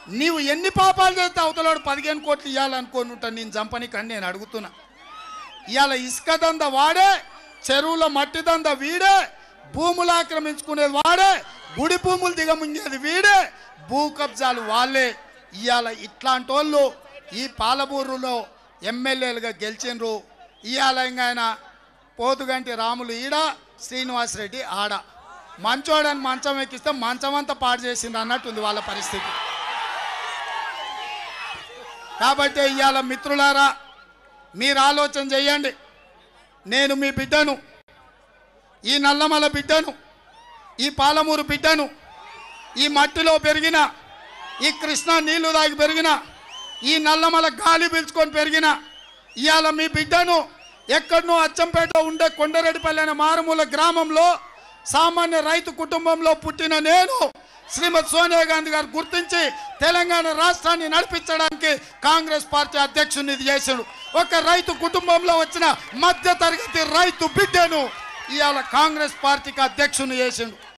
నీవు ఎన్ని పాపాలు చేస్తే అవతలాడు పదిహేను కోట్లు ఇవ్వాలనుకోని ఉంటాను నేను చంపనీకి అని నేను అడుగుతున్నా ఇవాళ ఇసుక దంద వాడే చెరువుల మట్టి దంద వీడే భూములు ఆక్రమించుకునేది వాడే గుడి భూములు దిగముంగేది వీడే భూ కబ్జాలు వాళ్ళే ఇవాళ ఇట్లాంటి వాళ్ళు ఈ పాలబూరులో ఎమ్మెల్యేలుగా గెలిచిండ్రు ఇవాళ ఇంకా ఆయన పోతుగంటి రాములు ఈడ శ్రీనివాసరెడ్డి ఆడ మంచోడని మంచం ఎక్కిస్తే మంచం అంతా పాడు చేసింది అన్నట్టుంది వాళ్ళ పరిస్థితి కాబట్టి ఇవాళ మిత్రులారా మీరు ఆలోచన చేయండి నేను మీ బిడ్డను ఈ నల్లమల బిడ్డను ఈ పాలమూరు బిడ్డను ఈ మట్టిలో పెరిగిన ఈ కృష్ణా నీళ్లు దాగి పెరిగిన ఈ నల్లమల గాలి పీల్చుకొని పెరిగిన ఇవాళ మీ బిడ్డను ఎక్కడనో అచ్చంపేట ఉండే కొండరెడ్డిపల్లి అనే మారుమూల గ్రామంలో సామాన్య రైతు కుటుంబంలో పుట్టిన నేను శ్రీమతి సోనియా గాంధీ గారు గుర్తించి తెలంగాణ రాష్ట్రాన్ని నడిపించడానికి కాంగ్రెస్ పార్టీ అధ్యక్షుని చేశాడు ఒక రైతు కుటుంబంలో వచ్చిన మధ్య తరగతి రైతు బిడ్డను ఇవాళ కాంగ్రెస్ పార్టీకి అధ్యక్షుని చేసిండు